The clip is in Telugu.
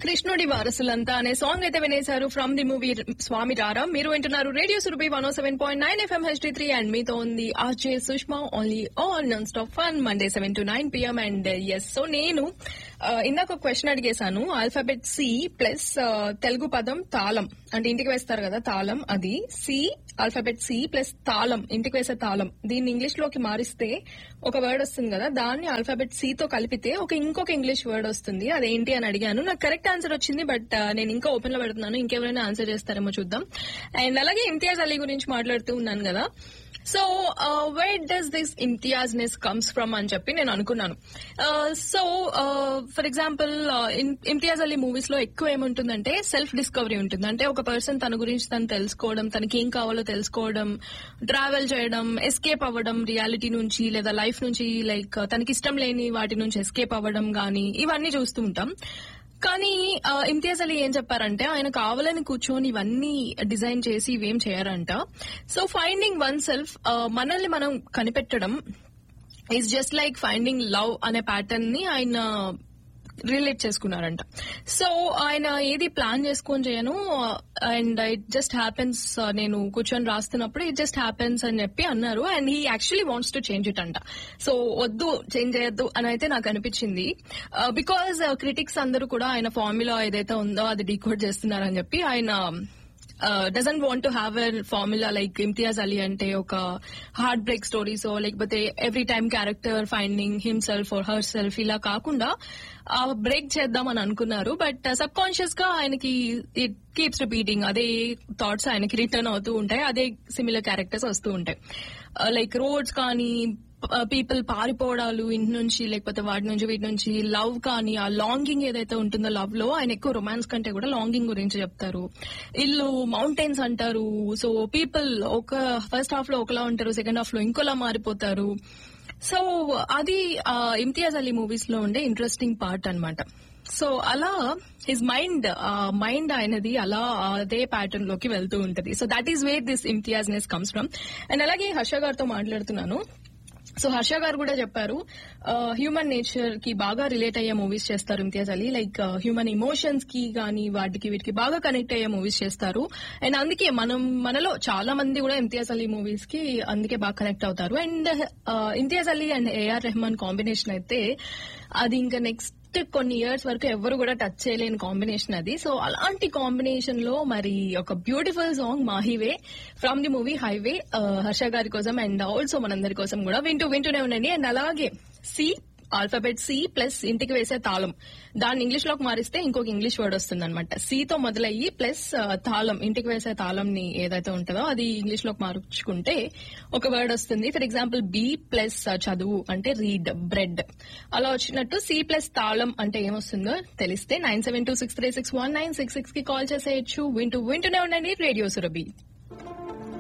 కృష్ణుడి వారసులంతా అనే సాంగ్ అయితే వినేశారు from the movie Swami Rara మీరు వింటున్నారు radio Surabhi one seven point nine FM HD three and మీతో ఉంది RJ Sushma only on non stop fun Monday seven to nine PM and yes so నేను ఆ, ఇందాక ఒక క్వశ్చన్ అడిగేశాను ఆల్ఫాబెట్ సి ప్లస్ తెలుగు పదం తాళం అంటే ఇంటికి వేస్తారు కదా తాళం అది సి ఆల్ఫాబెట్ సి ప్లస్ తాళం ఇంటికి వేసే తాళం దీన్ని ఇంగ్లీష్ లోకి మారిస్తే ఒక వర్డ్ వస్తుంది కదా దాన్ని ఆల్ఫాబెట్ సి తో కలిపితే ఒక ఇంకొక ఇంగ్లీష్ వర్డ్ వస్తుంది అదేంటి అని అడిగాను నాకు కరెక్ట్ ఆన్సర్ వచ్చింది బట్ నేను ఇంకా ఓపెన్ లో పెడుతున్నాను ఇంకెవరైనా ఆన్సర్ చేస్తారేమో చూద్దాం అండ్ అలాగే ఇంతియాజ్ అలీ గురించి మాట్లాడుతూ ఉన్నాను కదా so where does this Imtiazness comes from అని చెప్పి నేను అనుకున్నాను so for example Imtiaz Ali movies లో ఎక్కువ ఏముంటుందంటే సెల్ఫ్ డిస్కవరీ ఉంటుంది అంటే ఒక పర్సన్ తన గురించి తను తెలుసుకోవడం తనకి ఏం కావాలో తెలుసుకోవడం ట్రావెల్ చేయడం ఎస్కేప్ అవ్వడం రియాలిటీ నుంచి లేదా లైఫ్ నుంచి లైక్ తనకి ఇష్టం లేని వాటి నుంచి ఎస్కేప్ అవ్వడం గానీ ఇవన్నీ చూస్తూ ఉంటాం కానీ ఆ, ఇమ్తియాజ్ అలీ ఏం చెప్పారంటే ఆయన కావాలని కూర్చొని ఇవన్నీ డిజైన్ చేసి ఇవేం చేయరంట సో ఫైండింగ్ వన్ సెల్ఫ్ మనల్ని మనం కనిపెట్టడం is just like finding love అనే ప్యాటర్న్ ని ఆయన రిలేట్ చేసుకున్నారంట సో ఆయన ఏది ప్లాన్ చేసుకొని చేయను అండ్ ఇట్ జస్ట్ హ్యాపెన్స్ నేను కూర్చొని రాస్తున్నప్పుడు ఇట్ జస్ట్ హ్యాపెన్స్ అని చెప్పి అన్నారు and he actually wants to change it అంట సో వద్దు చేంజ్ చేయొద్దు అని అయితే నాకు అనిపించింది బికాజ్ క్రిటిక్స్ అందరూ కూడా ఆయన ఫార్ములా ఏదైతే ఉందో అది డీకోడ్ చేస్తున్నారని చెప్పి ఆయన doesn't want to have a formula like Imtiaz Ali అంటే ఒక హార్ట్ బ్రేక్ స్టోరీస్ లైకపోతే every time character finding himself or herself ఇలా కాకుండా బ్రేక్ చేద్దాం అని అనుకున్నారు బట్ సబ్ కాన్షియస్ గా ఆయనకి ఇట్ కీప్స్ రిపీటింగ్ అదే థాట్స్ ఆయనకి రిటర్న్ అవుతూ ఉంటాయి అదే సిమిలర్ క్యారెక్టర్స్ వస్తూ ఉంటాయి లైక్ రోడ్స్ కానీ పీపుల్ పారిపోవడాలు ఇంటి నుంచి లేకపోతే వాటి నుంచి వీటి నుంచి లవ్ కానీ ఆ లాంగింగ్ ఏదైతే ఉంటుందో లవ్ లో ఆయన ఎక్కువ రొమాన్స్ కంటే కూడా లాంగింగ్ గురించి చెప్తారు ఇల్లు మౌంటైన్స్ అంటారు సో పీపుల్ ఒక ఫస్ట్ హాఫ్ లో ఒకలా ఉంటారు సెకండ్ హాఫ్ లో ఇంకోలా మారిపోతారు సో అది ఆ, ఇమ్తియాజ్ అలీ మూవీస్ లో ఉండే ఇంట్రెస్టింగ్ పార్ట్ అన్నమాట సో అలా హిజ్ మైండ్ మైండ్ ఆయనది అలా అదే ప్యాటర్న్ లోకి వెళ్తూ ఉంటది so that is where this Imtiazness comes from and అలాగే హర్ష గారితో మాట్లాడుతున్నాను సో హర్ష గారు కూడా చెప్పారు హ్యూమన్ నేచర్ కి బాగా రిలేట్ అయ్యే మూవీస్ చేస్తారు Imtiaz Ali like human emotions కి గానీ వాటికి వీటికి బాగా కనెక్ట్ అయ్యే మూవీస్ చేస్తారు అండ్ అందుకే మనం మనలో చాలా మంది కూడా ఇమ్తియాజ్ అలీ మూవీస్ కి అందుకే బాగా కనెక్ట్ అవుతారు and Imtiaz Ali and AR Rahman combination అయితే అది ఇంకా నెక్స్ట్ కొన్ని ఇయర్స్ వరకు ఎవరు కూడా టచ్ చేయలేని కాంబినేషన్ అది సో అలాంటి కాంబినేషన్ లో మరి ఒక beautiful song Maahive from the movie highway Harsha గారి కోసం అండ్ ఆల్సో మనందరి కోసం కూడా వింటూ వింటూనే ఉండండి అండ్ అలాగే సి ఆల్ఫాబెట్ సి ప్లస్ ఇంటికి వేసే తాళం దాన్ని ఇంగ్లీష్ లోకి మారిస్తే ఇంకొక ఇంగ్లీష్ వర్డ్ వస్తుంది అనమాట తో మొదలయ్యి ప్లస్ తాళం ఇంటికి వేసే తాళం ని ఏదైతే ఉంటుందో అది ఇంగ్లీష్ లోకి మార్చుకుంటే ఒక వర్డ్ వస్తుంది ఫర్ ఎగ్జాంపుల్ బి ప్లస్ చదువు అంటే రీడ్ బ్రెడ్ అలా వచ్చినట్టు సి ప్లస్ తాళం అంటే ఏమొస్తుందో తెలిస్తే nine seven two six three six one nine six six కి కాల్ చేసేయచ్చు వింటూ వింటూనే ఉండండి రేడియో సురభి